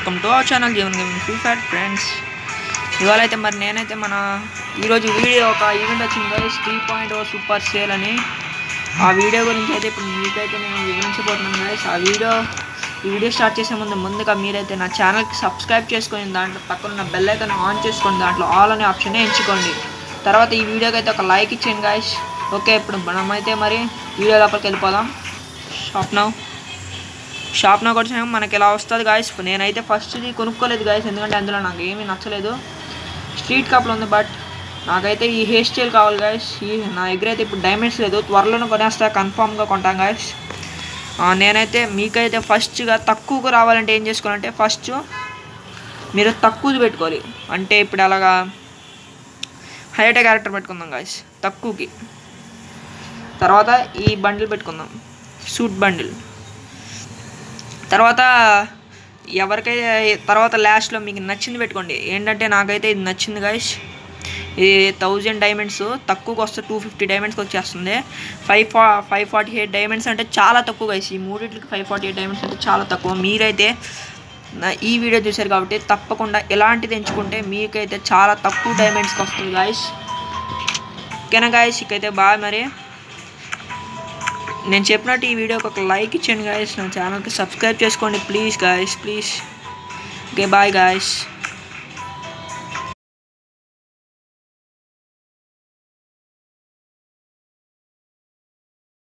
welcome to our channel Jeevan gaming free fire friends ఇవాళ అయితే మరి నేనైతే మన ఈరోజు వీడియో ఒక ఈవెంట్ వచ్చింది కదా three point O super sale అని ఆ వీడియో గురించి అయితే ఇప్పుడు మీకైతే నేను వివరించబోతున్నాను గైస్ ఆ వీడియో ఈ వీడియో స్టార్ట్ చేసే ముందు ముందుగా మీరైతే నా ఛానల్కి సబ్స్క్రైబ్ చేసుకొని దాంట్లో పక్కన ఉన్న బెల్ ఐకాన్ ఆన్ చేసుకోండి దాంట్లో ఆల్ అనే ఆప్షన్ ఎంచుకోండి తర్వాత ఈ వీడియోకి అయితే ఒక లైక్ ఇచ్చేయండి గాయస్ ఓకే ఇప్పుడు మనమైతే మరి వీడియో లోపలికి వెళ్ళిపోదాం షాప్ నౌ షాప్ నాకు వచ్చినాక మనకి ఎలా వస్తుంది గాయస్ నేనైతే ఫస్ట్ది కొనుక్కోలేదు గాయస్ ఎందుకంటే అందులో నాకు ఏమీ నచ్చలేదు స్ట్రీట్ కప్లో ఉంది బట్ నాకైతే ఈ హెయిర్ స్టైల్ కావాలి గాయస్ ఈ నా దగ్గర అయితే ఇప్పుడు డైమండ్స్ లేదు త్వరలోనే కొనేస్తా కన్ఫామ్గా కొంటాం గాయస్ నేనైతే మీకైతే ఫస్ట్గా తక్కువకు రావాలంటే ఏం చేసుకోవాలంటే ఫస్ట్ మీరు తక్కువది పెట్టుకోవాలి అంటే ఇప్పుడు అలాగా హైట క్యారెక్టర్ పెట్టుకుందాం గాయస్ తక్కువకి తర్వాత ఈ బండిల్ పెట్టుకుందాం సూట్ బండిల్ తర్వాత ఎవరికైతే తర్వాత లాస్ట్లో మీకు నచ్చింది పెట్టుకోండి ఏంటంటే నాకైతే ఇది నచ్చింది గాయస్ ఇది థౌజండ్ డైమండ్స్ తక్కువకి వస్తే టూ ఫిఫ్టీ డైమండ్స్కి వచ్చేస్తుంది ఫైవ్ ఫా ఫైవ్ ఫార్టీ ఎయిట్ డైమండ్స్ అంటే చాలా తక్కువ గైస్ ఈ మూడింటికి ఫైవ్ ఫార్టీ ఎయిట్ డైమండ్స్ అంటే చాలా తక్కువ మీరైతే నా ఈ వీడియో చూశారు కాబట్టి తప్పకుండా ఎలాంటిది ఎంచుకుంటే మీకైతే చాలా తక్కువ డైమండ్స్కి వస్తుంది గాయస్ ఓకేనా గాయస్ ఇకైతే బాగా మరి నేను చెప్పినట్టు ఈ వీడియోకి ఒక లైక్ ఇచ్చాను గాయస్ నా ఛానల్కి సబ్స్క్రైబ్ చేసుకోండి please guys please okay bye guys